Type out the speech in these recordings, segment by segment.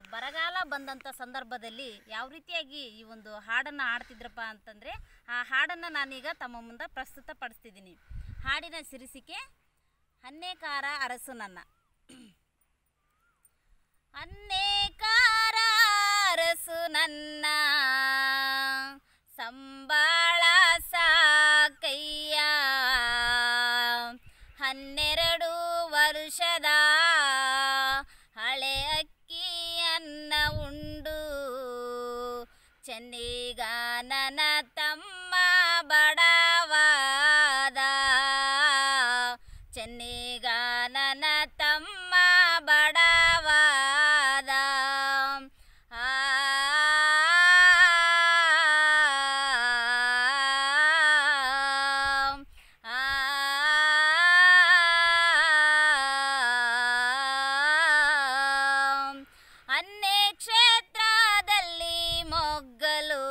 ಬರಗಾಲ ಬಂದಂಥ ಸಂದರ್ಭದಲ್ಲಿ ಯಾವ ರೀತಿಯಾಗಿ ಈ ಒಂದು ಹಾಡನ್ನು ಹಾಡ್ತಿದ್ರಪ್ಪ ಅಂತಂದರೆ ಆ ಹಾಡನ್ನು ನಾನೀಗ ತಮ್ಮ ಮುಂದೆ ಪ್ರಸ್ತುತಪಡಿಸ್ತಿದ್ದೀನಿ ಹಾಡಿನ ಸಿರಿಸಿಕೆ ಹನ್ನೇಕಾರ ಅರಸು ನನ್ನ ಹನ್ನೇಕಾರ ಅರಸು ನನ್ನ ಸಂಬಾಳ ಸಾಕಯ್ಯ ಹನ್ನೆರಡು ವರ್ಷದ ಹಳೆ ಅಕ್ಕಿಯನ್ನ ಉಂಡು ಚೆನ್ನಿಗ ನನ್ನ ತಮ್ಮ ಬಡವಾದ ಚೆನ್ನಿಗ ನನ್ನ ತಮ್ಮ ಬಡವಾದ ಆ ಅನ್ನೇ ಕ್ಷೇತ್ರದಲ್ಲಿ ಮೊಗ್ಗಲು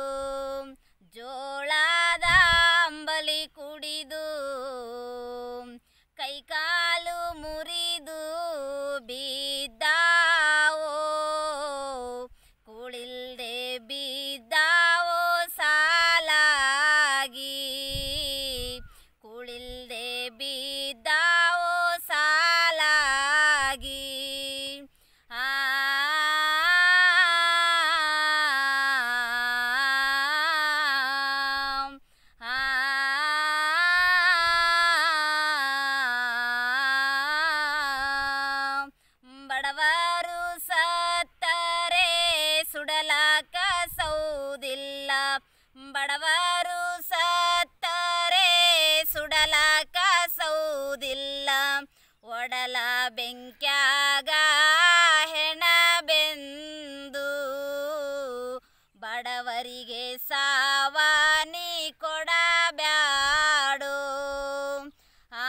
ಜೋಳದ ಅಂಬಲಿ ಕುಡಿದು ಕೈಕಾಲು ಮುರಿದು ಬಿದ್ದಾವೋ ಕುಳಿಲ್ದೆ ಬಿದ್ದಾವೋ ಸಾಲಾಗಿ ಕುಳಿಲ್ದೆ ಬಿದ್ದಾವೋ ಸಾಲಾಗಿ ಆ ಬಡವರು ಸತ್ತರೆ ಸುಡಲಾಕ ಸೌದಿಲ್ಲ ಬಡವರು ಸತ್ತರೆ ಸುಡಲಾಕ ಸೌದಿಲ್ಲ ಒಡಲ ಬೆಂಕ್ಯಾಗ ಹೆಣ ಬೆಂದು ಬಡವರಿಗೆ ಸಾವಾನಿ ಕೊಡಬ್ಯಾಡು ಆ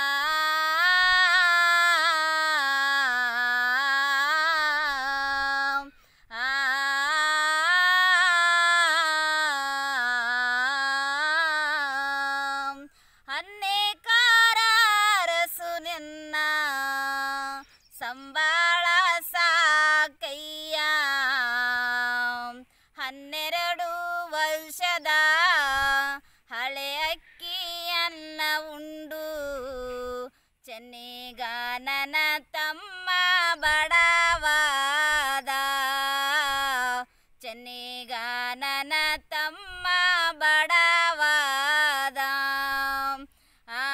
ಹನ್ನೇಕಾರ ಅರಸು ನಿನ್ನ ಸಂಬಾಳ ಸಾಕಯ್ಯ ಹನ್ನೆರಡು ವರ್ಷದ ಹಳೆ ಅಕ್ಕಿಯನ್ನ ಉಂಡು ಚೆನ್ನಿಗ ನನ್ನ ತಮ್ಮ ಬಡವಾದ ಚೆನ್ನಿಗ ನನ್ನ ತಮ್ಮ ಬಡವಾದ ಆ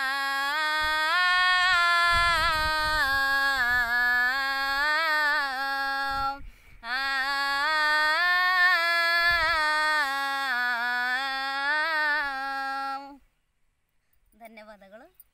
ಧನ್ಯವಾದಗಳು